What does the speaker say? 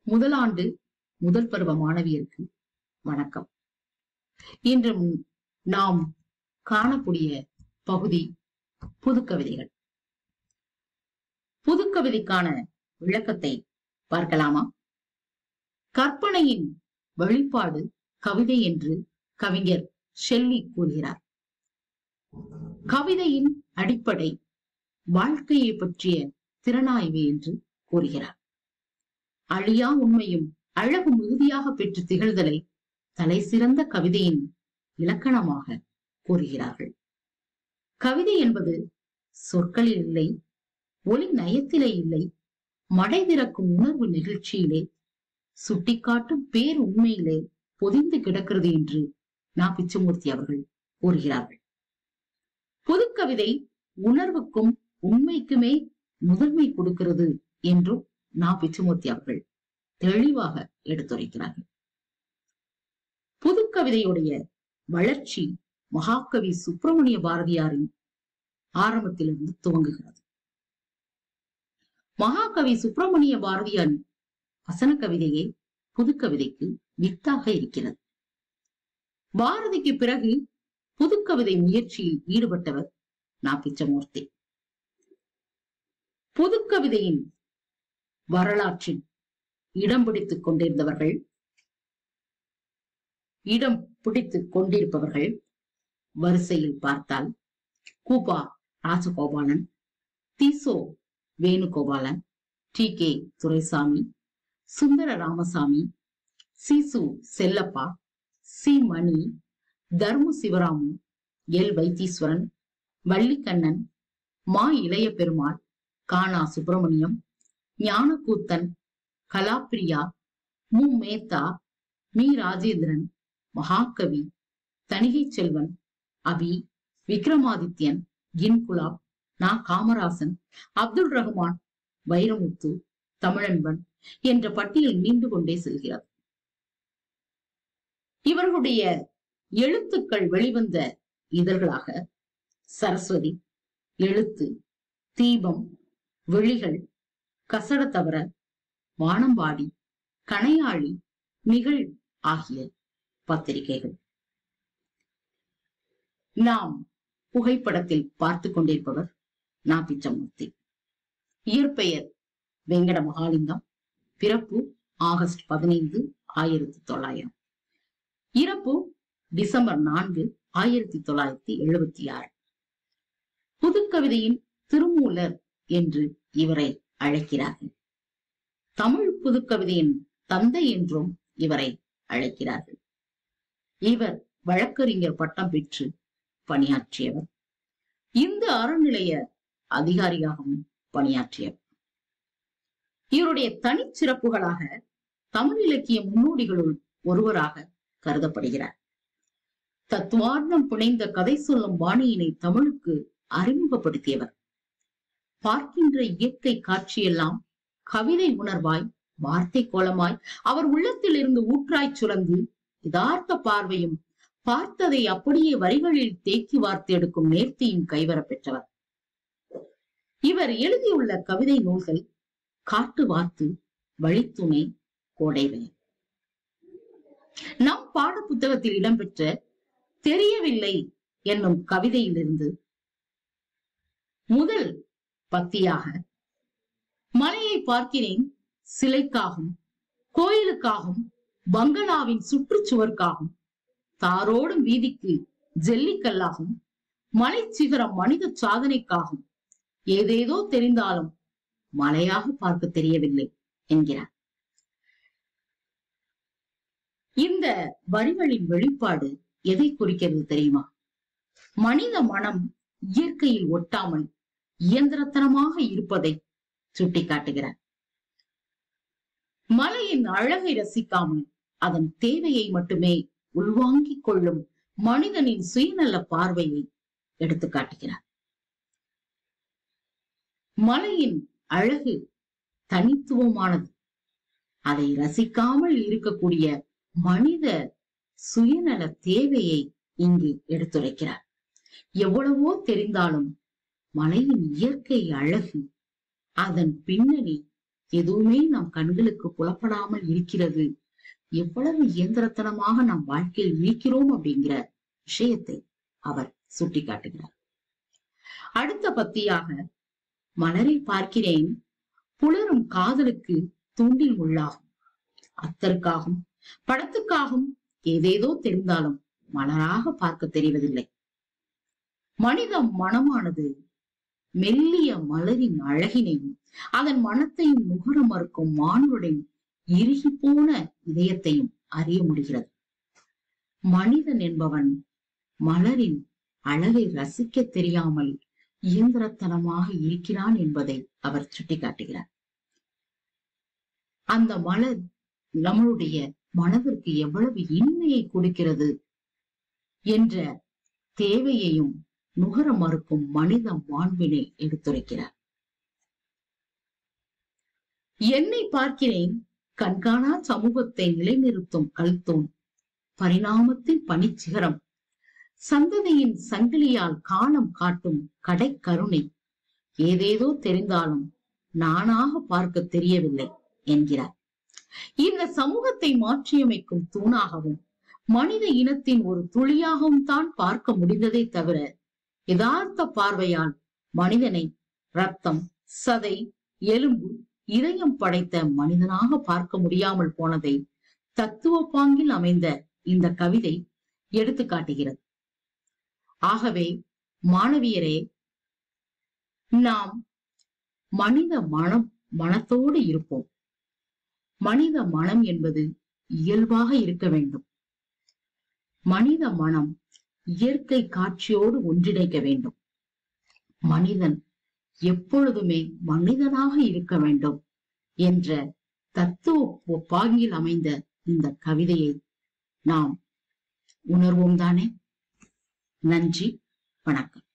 முதலாண்டு முதல் பருவ மாணவியருக்கு வணக்கம் இன்று நாம் காணக்கூடிய பகுதி புதுக்கவிதைகள் புதுக்கவிதைக்கான விளக்கத்தை பார்க்கலாமா கற்பனையின் வெளிப்பாடு கவிதை என்று கவிஞர் ஷெல்லி கூறுகிறார் கவிதையின் அடிப்படை வாழ்க்கையை பற்றிய திறனாய்வு என்று கூறுகிறார் அழியா உண்மையும் அழகு மிகுதியாக பெற்று திகழ்தலை தலை சிறந்த கவிதையின் இலக்கணமாக கூறுகிறார்கள் கவிதை என்பது சொற்களில் இல்லை ஒளி நயத்திலே இல்லை மடை திறக்கும் உணர்வு நிகழ்ச்சியிலே சுட்டிக்காட்டும் பேர் உண்மையிலே பொதிந்து கிடக்கிறது என்று நா பிச்சமூர்த்தி அவர்கள் கூறுகிறார்கள் புதுக்கவிதை உணர்வுக்கும் உண்மைக்குமே முதன்மை கொடுக்கிறது என்றும் நா பிச்சமூர்த்தி அவர்கள் தெளிவாக எடுத்துரைக்கிறார்கள் புதுக்கவிதையுடைய வளர்ச்சி மகாகவி சுப்பிரமணிய பாரதியாரின் ஆரம்பத்திலிருந்து துவங்குகிறது மகாகவி சுப்பிரமணிய பாரதியாரின் வசன கவிதையே புதுக்கவிதைக்கு வித்தாக இருக்கிறது பாரதிக்கு பிறகு புதுக்கவிதை முயற்சியில் ஈடுபட்டவர் நா பிச்சமூர்த்தி புதுக்கவிதையின் வரலாற்றில் இடம் பிடித்துக் கொண்டிருந்தவர்கள் இடம் பிடித்துக் கொண்டிருப்பவர்கள் வரிசையில் பார்த்தால் கூபா ராஜகோபாலன் தீசோ வேணுகோபாலன் டி கே துரைசாமி சுந்தர ராமசாமி சிசு செல்லப்பா சி மணி தர்மு சிவராமு எல் வைத்தீஸ்வரன் வள்ளிக்கண்ணன் மா இளைய பெருமாள் கானா சுப்பிரமணியம் ஞானக்கூத்தன் கலாப்பிரியா மு மேத்தா மீ ராஜேந்திரன் மகாகவி தணிகை செல்வன் அபி விக்ரமாதித்யன் இன்குலாப் நா காமராசன் அப்துல் ரஹ்மான் வைரமுத்து தமிழன்பன் என்ற பட்டியல் நீண்டு கொண்டே செல்கிறது இவர்களுடைய எழுத்துக்கள் வெளிவந்த இதழ்களாக சரஸ்வதி எழுத்து தீபம் விழிகள் கசட தவற வானம்பாடி கணையாழி நிகழ் ஆகிய பத்திரிகைகள் நாம் புகைப்படத்தில் பார்த்து கொண்டிருப்பவர் நா பிச்சமூர்த்தி இயற்பெயர் வெங்கட மகாலிங்கம் பிறப்பு ஆகஸ்ட் பதினைந்து ஆயிரத்தி தொள்ளாயிரம் இறப்பு டிசம்பர் நான்கு ஆயிரத்தி தொள்ளாயிரத்தி எழுபத்தி ஆறு புதுக்கவிதையின் திருமூலர் என்று இவரை அழைக்கிறார்கள் தமிழ் புதுக்கவிதையின் தந்தை என்றும் இவரை அழைக்கிறார்கள் இவர் வழக்கறிஞர் பட்டம் பெற்று பணியாற்றியவர் இந்து அறநிலைய அதிகாரியாகவும் பணியாற்றியவர் இவருடைய தனிச்சிறப்புகளாக தமிழ் இலக்கிய முன்னோடிகளுள் ஒருவராக கருதப்படுகிறார் தத்துவார்த்தம் பிணைந்த கதை சொல்லும் பாணியினை தமிழுக்கு அறிமுகப்படுத்தியவர் பார்க்கின்ற இயற்கை காட்சியெல்லாம் கவிதை உணர்வாய் வார்த்தை கோலமாய் அவர் உள்ளத்தில் இருந்து ஊற்றாய் சுரந்து யதார்த்த பார்வையும் பார்த்ததை அப்படியே வரிகளில் தேக்கி வார்த்தெடுக்கும் நேர்த்தியும் கைவர பெற்றவர் இவர் எழுதியுள்ள கவிதை நூல்கள் காட்டு வாத்து வழித்துணை கோடைவெளி நம் பாட புத்தகத்தில் இடம்பெற்ற தெரியவில்லை என்னும் கவிதையிலிருந்து முதல் பத்தியாக மலையை பார்க்கிறேன் சிலைக்காகும் கோயிலுக்காகும் பங்களாவின் சுற்றுச்சுவர்க்காகும் தாரோடும் வீதிக்கு ஜெல்லிக்கல்லாகும் மலை சிகரம் மனித சாதனைக்காகும் ஏதேதோ தெரிந்தாலும் மலையாக பார்க்க தெரியவில்லை என்கிறார் இந்த வரிகளின் வெளிப்பாடு எதை குறிக்கிறது தெரியுமா மனித மனம் இயற்கையில் ஒட்டாமல் இயந்திரத்தனமாக இருப்பதை சுட்டிக்காட்டுகிறார் மலையின் அழகை ரசிக்காமல் அதன் தேவையை மட்டுமே உள்வாங்கிக் கொள்ளும் மனிதனின் சுயநல பார்வையை எடுத்து காட்டுகிறார் மலையின் அழகு தனித்துவமானது அதை ரசிக்காமல் இருக்கக்கூடிய மனித சுயநல தேவையை இங்கு எடுத்துரைக்கிறார் எவ்வளவோ தெரிந்தாலும் மலையின் இயற்கை அழகு அதன் பின்னணி எதுவுமே நம் கண்களுக்கு புலப்படாமல் இருக்கிறது எவ்வளவு இயந்திரத்தனமாக நாம் வாழ்க்கையில் இருக்கிறோம் அப்படிங்கிற விஷயத்தை அவர் சுட்டிக்காட்டுகிறார் அடுத்த பத்தியாக மலரை பார்க்கிறேன் புலரும் காதலுக்கு தூண்டில் உள்ளாகும் அத்தருக்காகும் படத்துக்காகவும் ஏதேதோ தெரிந்தாலும் மலராக பார்க்க தெரிவதில்லை மனித மனமானது மெல்லிய மலரின் அழகினையும் அதன் மனத்தையும் நுகர மறுக்கும் மானுடன் இறுகி போன இதயத்தையும் அறிய முடிகிறது மனிதன் என்பவன் மலரின் அழகை ரசிக்க தெரியாமல் இயந்திரத்தனமாக இருக்கிறான் என்பதை அவர் சுட்டிக்காட்டுகிறார் அந்த மலர் நம்மளுடைய மனதிற்கு எவ்வளவு இன்மையை கொடுக்கிறது என்ற தேவையையும் நுகர மறுக்கும் மனித மாண்பினை எடுத்துரைக்கிறார் என்னை பார்க்கிறேன் கண்காணா சமூகத்தை நிலைநிறுத்தும் கல்தோன் பரிணாமத்தின் பனிச்சிகரம் சந்ததியின் சங்கிலியால் காலம் காட்டும் கடைக்கருணை ஏதேதோ தெரிந்தாலும் நானாக பார்க்க தெரியவில்லை என்கிறார் இந்த சமூகத்தை மாற்றியமைக்கும் தூணாகவும் மனித இனத்தின் ஒரு துளியாகவும் தான் பார்க்க முடிந்ததே தவிர யதார்த்த பார்வையால் மனிதனை ரத்தம் சதை எலும்பு இதயம் படைத்த மனிதனாக பார்க்க முடியாமல் போனதை தத்துவ பாங்கில் அமைந்த இந்த கவிதை எடுத்து காட்டுகிறது ஆகவே மாணவியரே நாம் மனித மனம் மனத்தோடு இருப்போம் மனித மனம் என்பது இயல்பாக இருக்க வேண்டும் மனித மனம் இயற்கை காட்சியோடு ஒன்றிணைக்க வேண்டும் மனிதன் எப்பொழுதுமே மனிதனாக இருக்க வேண்டும் என்ற தத்துவ பாங்கில் அமைந்த இந்த கவிதையை நாம் உணர்வோம் தானே நன்றி வணக்கம்